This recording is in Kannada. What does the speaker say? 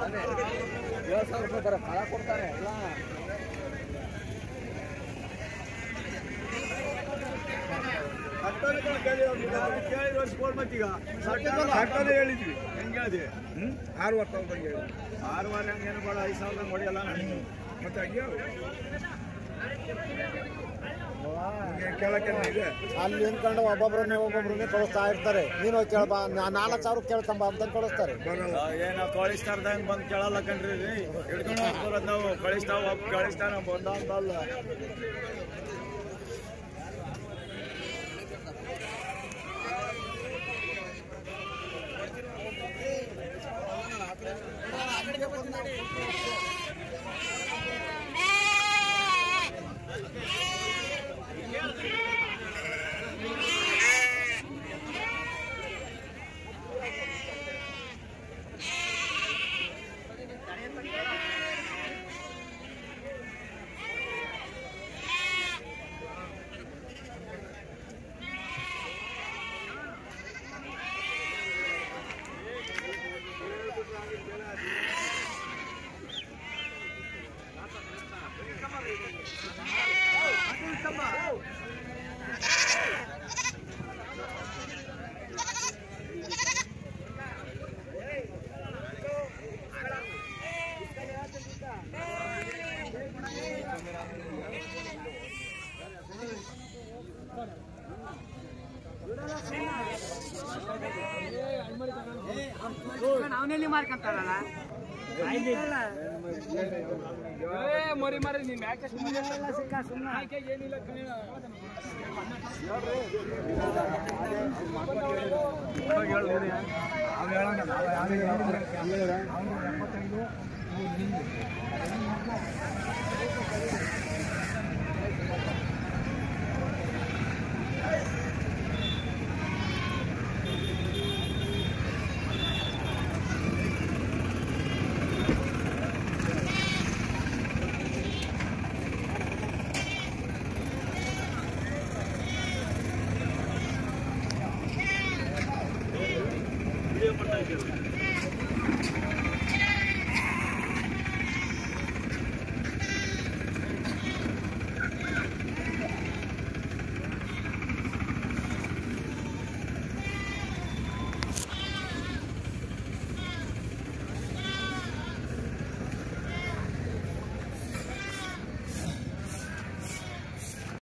ಏಳು ಸಾವಿರ ರೂಪಾಯಿ ಬರೋ ಕಳ ಕೊಡ್ತಾರೆ ಎಲ್ಲ ಕಟ್ಟೋದೇ ಹೇಳಿದ್ವಿ ಹೆಂಗ್ ಹೇಳಿದ್ವಿ ಹ್ಮ್ ಆರು ವರ್ಷ ಅವ್ರಿಗೆ ಹೇಳಿ ಆರೂವರೆ ಹಂಗೇನು ಬೇಡ ಐದು ಸಾವಿರದ ಹೊಡಿಯಲ್ಲ ಮತ್ತೆ ಹಂಗೆ ಕೇಳಕ್ಕೆ ಇದೆ ಅಲ್ಲಿ ನಿಂತ್ಕೊಂಡು ಒಬ್ಬೊಬ್ರನ್ನೇ ಒಬ್ಬೊಬ್ರನ್ನೇ ಕಳಿಸ್ತಾ ಇರ್ತಾರೆ ನೀನು ಹೋಗಿ ಕೇಳ್ಬಾ ನಾ- ನಾಲ್ಕು ಸಾವಿರ ಕೇಳ್ಕೊಂಬ ಅಂತ ಕಳಿಸ್ತಾರೆ ಬರಲ್ಲ ಏನೋ ಕಳಿಸ್ತಾರ್ದಂಗೆ ಬಂದು ಕೇಳಲ್ಲ ಕಣ್ರಿ ಹಿಡ್ಕೊಂಡು ಹೋಗ್ಬರೋದು ನಾವು ಕಳಿಸ್ತಾವ ಒಬ್ಬ ಕಳಿಸ್ತಾನ ಬಂದ ಅಂತಲ್ಲ ಅವನೆಲ್ಲಿ ಮಾರ್ಕೊಂತಾರಲ್ಲ ಮರಿ ಮರಿ ನೀನ್ ಯಾಕೆ ಸುಮ್ಮನೆ ಸಿಕ್ಕ ಸುಮ್ಮನೆ ಆಕೆ ಏನಿಲ್ಲ ಕಣೆ.